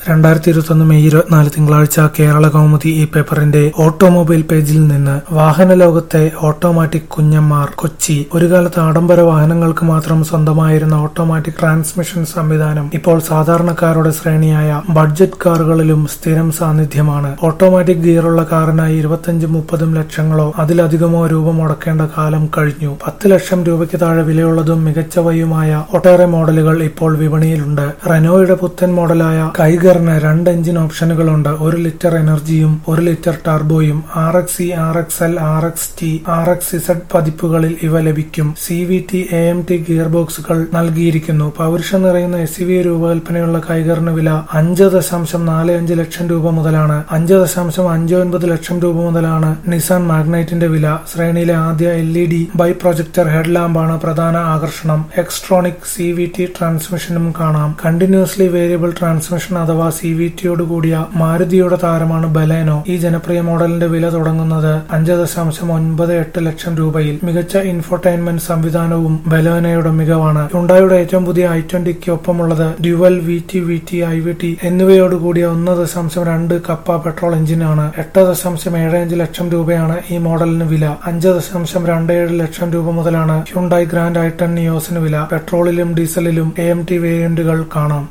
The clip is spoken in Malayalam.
രണ്ടായിരത്തി ഇരുപത്തൊന്ന് മെയ് ഇരുപത്തിനാല് തിങ്കളാഴ്ച കേരള കൗമുദി ഈ പേപ്പറിന്റെ ഓട്ടോമൊബൈൽ പേജിൽ നിന്ന് വാഹന ലോകത്തെ ഓട്ടോമാറ്റിക് കുഞ്ഞന്മാർ കൊച്ചി ഒരു കാലത്ത് ആഡംബര വാഹനങ്ങൾക്ക് മാത്രം സ്വന്തമായിരുന്ന ഓട്ടോമാറ്റിക് ട്രാൻസ്മിഷൻ സംവിധാനം ഇപ്പോൾ സാധാരണക്കാരുടെ ശ്രേണിയായ ബഡ്ജറ്റ് കാറുകളിലും സ്ഥിരം സാന്നിധ്യമാണ് ഓട്ടോമാറ്റിക് ഗിയറുള്ള കാറിനായി ഇരുപത്തഞ്ചും മുപ്പതും ലക്ഷങ്ങളോ അതിലധികമോ രൂപ മുടക്കേണ്ട കാലം കഴിഞ്ഞു പത്ത് ലക്ഷം രൂപയ്ക്ക് താഴെ വിലയുള്ളതും മികച്ചവയുമായ ഒട്ടേറെ മോഡലുകൾ ഇപ്പോൾ വിപണിയിലുണ്ട് റെനോയുടെ പുത്തൻ മോഡലായ കൈഗറിന് രണ്ട് എഞ്ചിൻ ഓപ്ഷനുകളുണ്ട് ഒരു ലിറ്റർ എനർജിയും ഒരു ലിറ്റർ ടർബോയും R X E R X L R X T R X Z പതിപ്പുകളിൽ ഇവ ലഭിക്കും C V T A M T gear ബോക്സുകൾ നൽകിയിരിക്കുന്നു പൗരുഷം നിറയുന്ന എസ് വി രൂപകൽപ്പനയുള്ള കൈഗറിന് വില അഞ്ച് ദശാംശം നാല് അഞ്ച് ലക്ഷം രൂപ മുതലാണ് അഞ്ച് ദശാംശം അഞ്ച് ഒൻപത് ലക്ഷം രൂപ മുതലാണ് നിസാൻ മാഗ്നൈറ്റിന്റെ വില ശ്രേണിയിലെ ആദ്യ L E D bi projector head ലാമ്പാണ് പ്രധാന ആകർഷണം എക്സ്ട്രോണിക് സി വി ടി ട്രാൻസ്മിഷനും കാണാം കണ്ടിന്യൂസ്ലി വേരിയബിൾ ട്രാൻസ്മിഷൻ അഥവാ സി വി ടിയോട് കൂടിയ മാരുതിയുടെ താരമാണ് ബലേനോ ഈ ജനപ്രിയ മോഡലിന്റെ വില തുടങ്ങുന്നത് അഞ്ച് ദശാംശം ഒൻപത് എട്ട് ലക്ഷം രൂപയിൽ മികച്ച ഇൻഫോർടൈൻമെന്റ് സംവിധാനവും ബലേനയുടെ മികവാണ് ഹുണ്ടായുടെ ഏറ്റവും പുതിയ ഐ ട്വന്റിക്ക് ഒപ്പമുള്ളത് dual V T V T I V T എന്നിവയോട് കൂടിയ ഒന്ന് ദശാംശം രണ്ട് കപ്പ പെട്രോൾ എഞ്ചിനാണ് എട്ട് ദശാംശം ഏഴ് അഞ്ച് ലക്ഷം രൂപയാണ് ഈ മോഡലിന് വില അഞ്ച് ദശാംശം രണ്ട് ഏഴ് ലക്ഷം രൂപ മുതലാണ് ഹ്യുണ്ടായി ഗ്രാൻഡ് ഐ ടെൻ നിയോസിന് വില പെട്രോളിലും ഡീസലിലും എ എം ടി വേരിയന്റുകൾ കാണാം